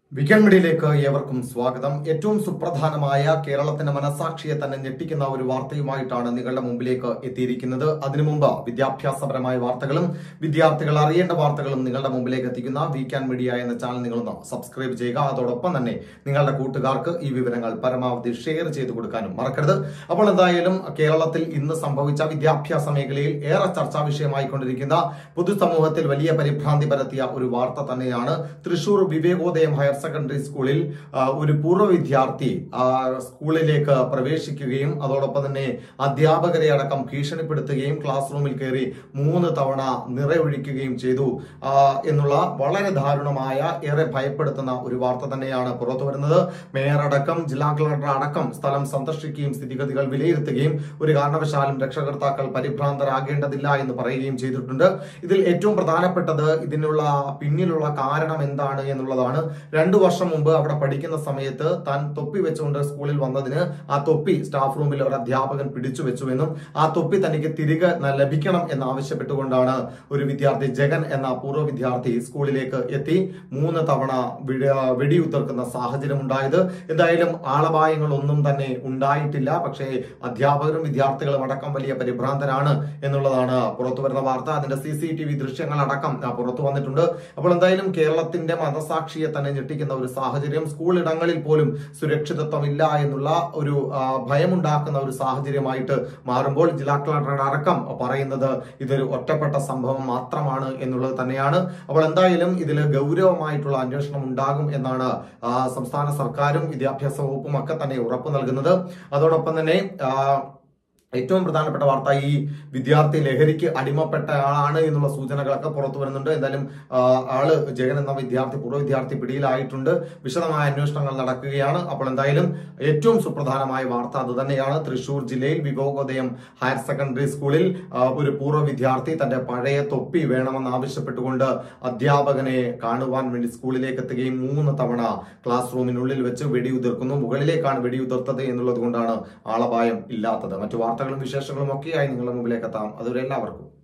weekend മീഡിയയിലേക്ക് ഏവർക്കും സ്വാഗതം ഏറ്റവും സുപ്രധാനമായ കേരളത്തിന്റെ മനസാക്ഷിയെ തന്നെ ഞെട്ടിക്കുന്ന ഒരു വാർത്തയുമായിട്ടാണ് നിങ്ങളുടെ മുമ്പിലേക്ക് എത്തിയിരിക്കുന്നത് അതിനു മുമ്പ് വിദ്യാഭ്യാസപരമായ വാർത്തകളും വിദ്യാർത്ഥികൾ അറിയേണ്ട വാർത്തകളും നിങ്ങളുടെ മുമ്പിലേക്ക് എത്തിക്കുന്ന വീക്കെൻഡ് മീഡിയ എന്ന ചാനൽ നിങ്ങളൊന്ന് സബ്സ്ക്രൈബ് ചെയ്യുക അതോടൊപ്പം തന്നെ നിങ്ങളുടെ കൂട്ടുകാർക്ക് ഈ വിവരങ്ങൾ പരമാവധി ഷെയർ ചെയ്തു കൊടുക്കാനും മറക്കരുത് അപ്പോൾ എന്തായാലും കേരളത്തിൽ ഇന്ന് സംഭവിച്ച വിദ്യാഭ്യാസ മേഖലയിൽ ഏറെ ചർച്ചാ വിഷയമായിക്കൊണ്ടിരിക്കുന്ന പൊതുസമൂഹത്തിൽ വലിയ പരിഭ്രാന്തി പരത്തിയ ഒരു വാർത്ത തന്നെയാണ് തൃശൂർ വിവേകോദയം ഹയർ സെക്കൻഡറി സ്കൂളിൽ ആ, ഒരു പൂർവ്വ വിദ്യാർത്ഥി ആ, സ്കൂളിലേക്ക് പ്രവേശിക്കുകയും അതോടൊപ്പം തന്നെ അധ്യാപകരെ അടക്കം ഭീഷണിപ്പെടുത്തുകയും ക്ലാസ് റൂമിൽ കയറി മൂന്ന് തവണ നിറയൊഴിക്കുകയും ചെയ്തു ആ, എന്നുള്ള വളരെ ദാരുണമായ ഏറെ ഭയപ്പെടുത്തുന്ന ഒരു വാർത്ത തന്നെയാണ് പുറത്തു വരുന്നത് മേയർ അടക്കം ജില്ലാ കളക്ടർ അടക്കം സ്ഥലം സന്ദർശിക്കുകയും സ്ഥിതിഗതികൾ വിലയിരുത്തുകയും ഒരു കാരണവശാലും രക്ഷകർത്താക്കൾ പരിഭ്രാന്തരാകേണ്ടതില്ല എന്ന് പറയുകയും ചെയ്തിട്ടുണ്ട് ഇതിൽ ഏറ്റവും പ്രധാനപ്പെട്ടത് ഇതിനുള്ള പിന്നിലുള്ള കാരണം എന്താണ് എന്നുള്ളതാണ് രണ്ടു വർഷം മുമ്പ് അവിടെ പഠിക്കുന്ന സമയത്ത് താൻ തൊപ്പി വെച്ചുകൊണ്ട് സ്കൂളിൽ വന്നതിന് ആ തൊപ്പി സ്റ്റാഫ് റൂമിൽ ഒരു അധ്യാപകൻ പിടിച്ചു വെച്ചുവെന്നും ആ തൊപ്പി തനിക്ക് തിരികെ ന- ലഭിക്കണം എന്ന് ആവശ്യപ്പെട്ടുകൊണ്ടാണ് ഒരു വിദ്യാർത്ഥി ജഗൻ എന്ന പൂർവ്വ വിദ്യാർത്ഥി സ്കൂളിലേക്ക് എത്തി മൂന്ന് തവണ വിട- വെടിയുതിർക്കുന്ന സാഹചര്യം ഉണ്ടായത് എന്തായാലും ആളപായങ്ങളൊന്നും തന്നെ ഉണ്ടായിട്ടില്ല പക്ഷേ അധ്യാപകരും വിദ്യാർത്ഥികളും അടക്കം വലിയ പരിഭ്രാന്തരാണ് എന്നുള്ളതാണ് പുറത്തു വരുന്ന വാർത്ത അതിന്റെ സി സി ടി വി ദൃശ്യങ്ങൾ അടക്കം ആ, പുറത്തു വന്നിട്ടുണ്ട് അപ്പോൾ എന്തായാലും കേരളത്തിന്റെ മനസാക്ഷിയെ തന്നെ ഞെട്ടിക്കുന്ന ഒരു സാഹചര്യം സ്കൂൾ ഇടങ്ങളിൽ പോലും സുരക്ഷിതത്വമില്ല എന്നുള്ള ഒരു ആ, ഭയമുണ്ടാക്കുന്ന ഒരു സാഹചര്യമായിട്ട് മാറുമ്പോൾ ജില്ലാ കളക്ടർ അടക്കം പറയുന്നത് ഇതൊരു ഒറ്റപ്പെട്ട സംഭവം മാത്രമാണ് എന്നുള്ളത് തന്നെയാണ് അപ്പോൾ എന്തായാലും ഇതിൽ ഗൗരവമായിട്ടുള്ള അന്വേഷണം ഉണ്ടാകും എന്നാണ് ആ, സംസ്ഥാന സർക്കാരും വിദ്യാഭ്യാസ വകുപ്പും ഒക്കെ തന്നെ ഉറപ്പ് നൽകുന്നത് അതോടൊപ്പം തന്നെ ആ, ഏറ്റവും പ്രധാനപ്പെട്ട വാർത്ത ഈ വിദ്യാർത്ഥി ലഹരിക്ക് അടിമപ്പെട്ട ആളാണ് എന്നുള്ള സൂചനകളൊക്കെ പുറത്തു വരുന്നുണ്ട് എന്തായാലും ആ, ആള് ജഗൻ എന്ന വിദ്യാർത്ഥി പൂർവ്വ വിദ്യാർത്ഥി പിടിയിലായിട്ടുണ്ട് വിശദമായ അന്വേഷണങ്ങൾ നടക്കുകയാണ് അപ്പോൾ എന്തായാലും ഏറ്റവും സുപ്രധാനമായ വാർത്ത അത് തന്നെയാണ് തൃശൂർ ജില്ലയിൽ വിവേകോദയം ഹയർ സെക്കൻഡറി സ്കൂളിൽ ആ, ഒരു പൂർവ്വ വിദ്യാർത്ഥി തന്റെ പഴയ തൊപ്പി വേണമെന്ന് ആവശ്യപ്പെട്ടുകൊണ്ട് അധ്യാപകനെ കാണുവാൻ വേണ്ടി സ്കൂളിലേക്ക് എത്തുകയും മൂന്ന് തവണ ക്ലാസ് റൂമിനുള്ളിൽ വെച്ച് വെടിയുതിർക്കുന്നു മുകളിലേക്കാണ് വെടിയുതിർത്തത് എന്നുള്ളത് കൊണ്ടാണ് ആളപായം ഇല്ലാത്തത് മറ്റു വാർത്തകളും വിശേഷങ്ങളും ഒക്കെയായി നിങ്ങളുടെ മുമ്പിലേക്ക് എത്താം അതുവരെ എല്ലാവർക്കും